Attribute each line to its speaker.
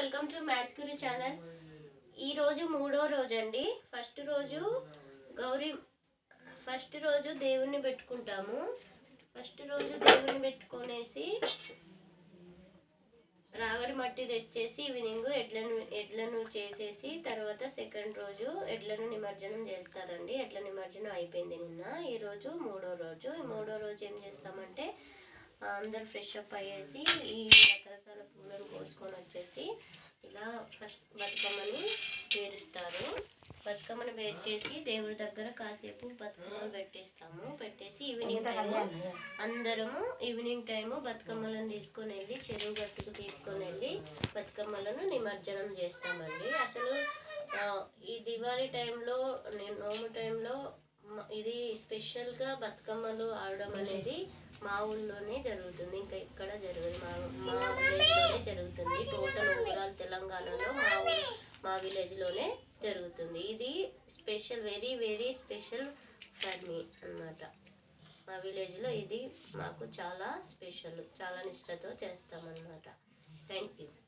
Speaker 1: welcome to maths Guru channel ఈ రోజు మూడో రోజు అండి ఫస్ట్ రోజు గౌరీ ఫస్ట్ రోజు దేవుణ్ణి పెట్టుకుంటాము ఫస్ట్ రోజు దేవుణ్ణి పెట్టుకొనేసి రాగడి మట్టి తెచ్చేసి ఈవినింగ్ ఎడ్లను ఎడ్లను చేసేసి తర్వాత సెకండ్ రోజు ఎడ్లను నిమజ్జనం చేస్తారండి ఎడ్ల నిమజ్జనం అయిపోయింది నిన్న ఈ రోజు మూడో రోజు ఈ మూడో రోజు ఏం చేస్తామంటే ఆ, అందరు ఫ్రెష్ అప్ అయ్యేసి ఈ రకరకాల పూలను కోసుకొని వచ్చేసి ఇలా ఫస్ట్ బతుకమ్మని పేరుస్తారు బతుకమ్మని పేరు చేసి దేవుడి దగ్గర కాసేపు బతుకమ్మలు పెట్టేస్తాము పెట్టేసి ఈవినింగ్ టైము అందరము ఈవినింగ్ టైము బతుకమ్మలను తీసుకొని వెళ్ళి చెరువు గట్టుకు తీసుకొని వెళ్ళి బతుకమ్మలను నిమజ్జనం చేస్తామండి అసలు ఆ, ఈ దివాళీ టైంలో నేను నోము టైంలో మ- ఇది స్పెషల్గా బతుకమ్మలు ఆడడం అనేది మా ఊళ్ళోనే జరుగుతుంది ఇంకా ఇక్కడ జరగదు మా మా విలేజ్లోనే జరుగుతుంది టోటల్ ఓవరాల్ తెలంగాణలో మా ఊ- మా విలేజ్లోనే జరుగుతుంది ఇది special very very special for me అన్నమాట మా విలేజ్లో ఇది మాకు చాలా స్పెషల్ చాలా నిష్టతో చేస్తామన్నమాట థ్యాంక్ యూ